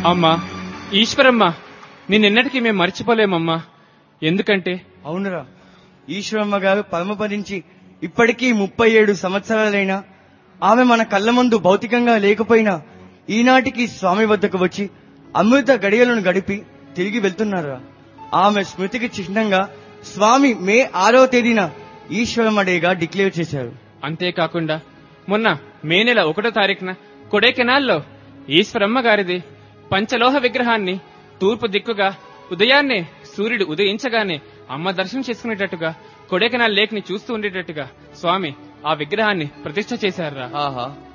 అమ్మా ఈశ్వరమ్మ నిన్నెన్నటికీ మేము మర్చిపోలేమమ్మా ఎందుకంటే అవునురా ఈశ్వరమ్మ గారు పరమపదించి ఇప్పటికీ ముప్పై ఏడు సంవత్సరాలైనా ఆమె మన కళ్ళ ముందు భౌతికంగా లేకపోయినా ఈనాటికి స్వామి వద్దకు వచ్చి అమృత గడియలను గడిపి తిరిగి వెళ్తున్నారా ఆమె స్మృతికి చిహ్నంగా స్వామి మే ఆరో తేదీన ఈశ్వరమ్మ డేగా డిక్లేర్ చేశారు అంతేకాకుండా మొన్న మే నెల ఒకటో తారీఖున కొడైకెనాల్లో ఈశ్వరమ్మ గారిది పంచలోహ విగ్రహాన్ని తూర్పు దిక్కుగా ఉదయాన్నే సూర్యుడు ఉదయించగానే అమ్మ దర్శనం చేసుకునేటట్టుగా కొడైకెనాల్ లేక్ ని చూస్తూ ఉండేటట్టుగా స్వామి ఆ విగ్రహాన్ని ప్రతిష్ఠ చేశారా ఆహా